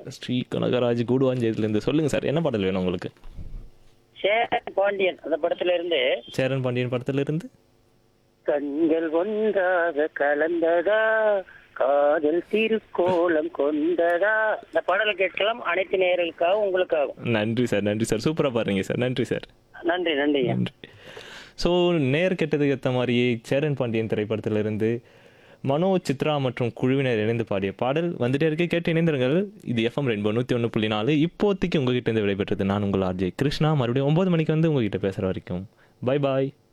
ஸ்ரீ கனகராஜ் கூடுவாஞ்சேரியிலேருந்து சொல்லுங்கள் சார் என்ன பாடல் வேணும் உங்களுக்கு சேரன் பாண்டியன் அந்த படத்துல இருந்து சேரன் பாண்டியன் படத்திலிருந்து கண்கள் ஒன்றாக கலந்ததா காதல் திருக்கோலம் கொண்டதா இந்த பாடலை கேட்கலாம் அனைத்து நேயர்களுக்காக உங்களுக்காகவும் நன்றி சார் நன்றி சார் சூப்பராக பாடுறீங்க சார் நன்றி சார் நன்றி நன்றி நன்றி ஸோ நேர் கெட்டதுக்கு ஏற்ற மாதிரியே சேரன் பாண்டியன் திரைப்படத்திலிருந்து மனோ சித்ரா மற்றும் குழுவினர் இணைந்து பாடிய பாடல் வந்துட்டே இருக்கு கேட்டு இணைந்திருங்கள் இது எஃப்எம் ரெயின்போ நூற்றி ஒன்று புள்ளி நாலு இப்போதைக்கு உங்ககிட்ட இருந்து விடைபெற்றது நான் உங்கள் ஆர்ஜே கிருஷ்ணா மறுபடியும் ஒன்பது மணிக்கு வந்து உங்ககிட்ட பேசுகிற வரைக்கும் பை பாய்